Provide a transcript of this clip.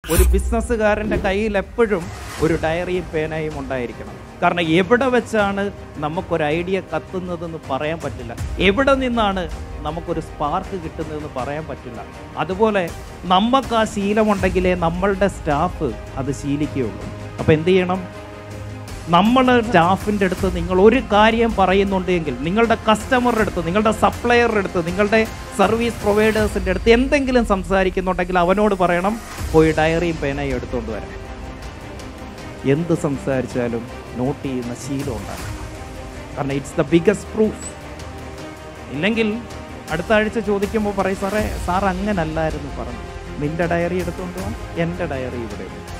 ഒരു ബിസിനസ്സുകാരൻ്റെ കയ്യിൽ എപ്പോഴും ഒരു ഡയറിയും പേനയും ഉണ്ടായിരിക്കണം കാരണം എവിടെ വെച്ചാണ് നമുക്കൊരു ഐഡിയ കത്തുന്നതെന്ന് പറയാൻ പറ്റില്ല എവിടെ നിന്നാണ് നമുക്കൊരു സ്പാർക്ക് കിട്ടുന്നതെന്ന് പറയാൻ പറ്റില്ല അതുപോലെ നമുക്ക് ആ ശീലമുണ്ടെങ്കിലേ നമ്മളുടെ സ്റ്റാഫ് അത് ശീലിക്കുകയുള്ളൂ അപ്പോൾ എന്ത് ചെയ്യണം നമ്മൾ സ്റ്റാഫിൻ്റെ അടുത്ത് നിങ്ങൾ ഒരു കാര്യം പറയുന്നുണ്ടെങ്കിൽ നിങ്ങളുടെ കസ്റ്റമറുടെ അടുത്ത് നിങ്ങളുടെ സപ്ലയറുടെ അടുത്ത് നിങ്ങളുടെ സർവീസ് പ്രൊവൈഡേഴ്സിൻ്റെ അടുത്ത് എന്തെങ്കിലും സംസാരിക്കുന്നുണ്ടെങ്കിൽ അവനോട് പറയണം പോയി ഡയറിയും പേനയും എടുത്തുകൊണ്ട് വരാൻ എന്ത് സംസാരിച്ചാലും നോട്ട് ചെയ്യുന്ന ശീലം ഉണ്ടാകും കാരണം ഇറ്റ്സ് ദ ബിഗസ്റ്റ് പ്രൂഫ് ഇല്ലെങ്കിൽ അടുത്ത ആഴ്ച ചോദിക്കുമ്പോൾ പറയും സാറേ സാർ അങ്ങനല്ലായിരുന്നു പറഞ്ഞു നിന്റെ ഡയറി എടുത്തുകൊണ്ട് വാ എൻ്റെ ഡയറി ഇവിടെ ഉണ്ട്